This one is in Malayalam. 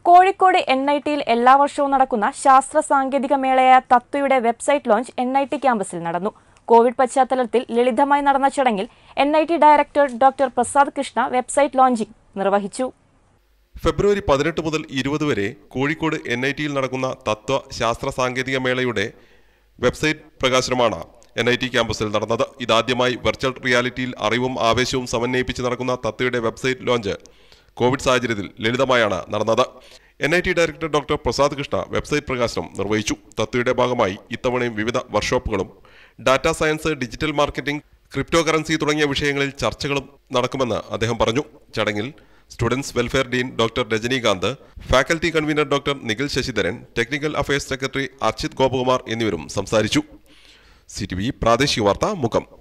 കോഴിക്കോട് എൻ ഐ ടിയിൽ എല്ലാ വർഷവും നടക്കുന്ന ശാസ്ത്ര സാങ്കേതിക മേളയായ തത്വയുടെ website launch N I T ക്യാമ്പസിൽ നടന്നു കോവിഡ് പശ്ചാത്തലത്തിൽ ലളിതമായി നടന്ന ചടങ്ങിൽ N I T director doctor Prasad Krishna website launching നിർവഹിച്ചു ഫെബ്രുവരി പതിനെട്ട് മുതൽ ഇരുപത് വരെ കോഴിക്കോട് എൻ ഐ ടിയിൽ നടക്കുന്ന തത്വ ശാസ്ത്ര സാങ്കേതിക മേളയുടെ വെബ്സൈറ്റ് പ്രകാശനമാണ് എൻ ഐ ടി ക്യാമ്പസിൽ നടന്നത് ഇതാദ്യമായി വെർച്വൽ റിയാലിറ്റിയിൽ അറിവും ആവേശവും സമന്വയിപ്പിച്ച് നടക്കുന്ന തത്വയുടെ വെബ്സൈറ്റ് ലോഞ്ച് കോവിഡ് സാഹചര്യത്തിൽ ലളിതമായാണ് നടന്നത് N I T director doctor Prasad Krishna website പ്രകാശനം നിർവഹിച്ചു തത്വയുടെ ഭാഗമായി ഇത്തവണയും വിവിധ വർക്ക്ഷോപ്പുകളും data science digital marketing cryptocurrency തുടങ്ങിയ വിഷയങ്ങളിൽ ചർച്ചകളും നടക്കുമെന്ന് അദ്ദേഹം പറഞ്ഞു ചടങ്ങിൽ students welfare dean doctor Rajinikanth faculty convener doctor Nikhil Sasidharan technical affairs secretary Archit Gopakumar എന്നിവരും സംസാരിച്ചു സി ടി വി പ്രാദേശിക വാർത്ത മുഖം